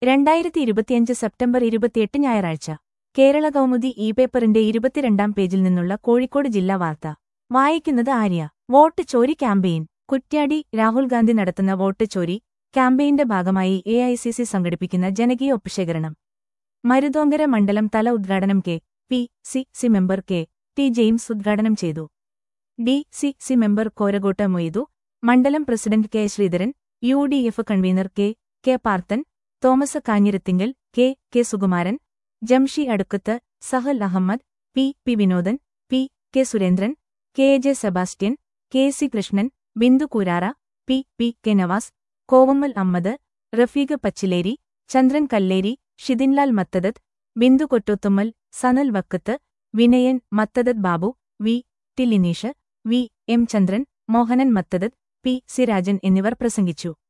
രണ്ടായിരത്തി ഇരുപത്തിയഞ്ച് സെപ്റ്റംബർ ഇരുപത്തിയെട്ട് ഞായറാഴ്ച കേരള കൗമുദി ഇ പേപ്പറിന്റെ ഇരുപത്തിരണ്ടാം പേജിൽ നിന്നുള്ള കോഴിക്കോട് ജില്ലാ വാർത്ത വായിക്കുന്നത് ആര്യ വോട്ട് ചോരി ക്യാമ്പയിൻ കുറ്റ്യാടി രാഹുൽ ഗാന്ധി നടത്തുന്ന വോട്ട് ചോരി ക്യാമ്പയിന്റെ ഭാഗമായി എ ഐ സി സി സംഘടിപ്പിക്കുന്ന ജനകീയ ഒപ്പുശേഖരണം മരുതോങ്കര മണ്ഡലം തല ഉദ്ഘാടനം K P C C member K T James ഉദ്ഘാടനം ചെയ്തു D C C member Korakotta Moidu മണ്ഡലം president K Sreedharan U D F convener K K Parthan Thomas Kanjirathinkal K K Sukumaran Jamshi Adukkath Sahal Ahmed P P Vinodan P K Surendran K J Sebastian K C Krishnan Bindu Koorara P P K Navas Kovammal Ammad Rafeeq Pachileri Chandran Kalleri Shithinlal Mathadath Bindu Kottothummal Sanal വക്കത്ത് Vinayan Mathadath Babu V T Lineesh V M Chandran Mohanan Mathadath P C Rajan എന്നിവർ പ്രസംഗിച്ചു